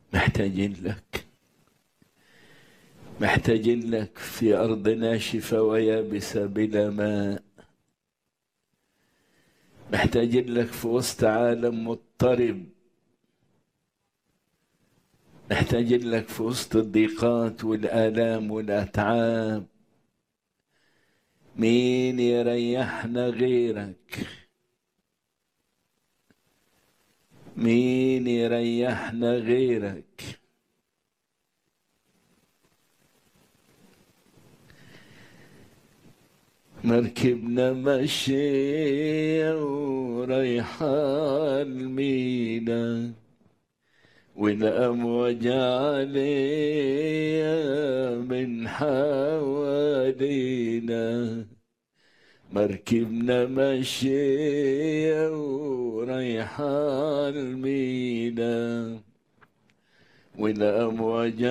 محتاجين لك محتاجين لك في أرض ناشفة ويابسة بلا ماء محتاجين لك في وسط عالم مضطرب محتاجين لك في وسط الضيقات والآلام والأتعاب مين يريحنا غيرك مين يريحنا غيرك مركبنا ماشية ورايحة المينا والأمواج عليها من حوالينا مركبنا ماشية ورايحة المينا والأمواج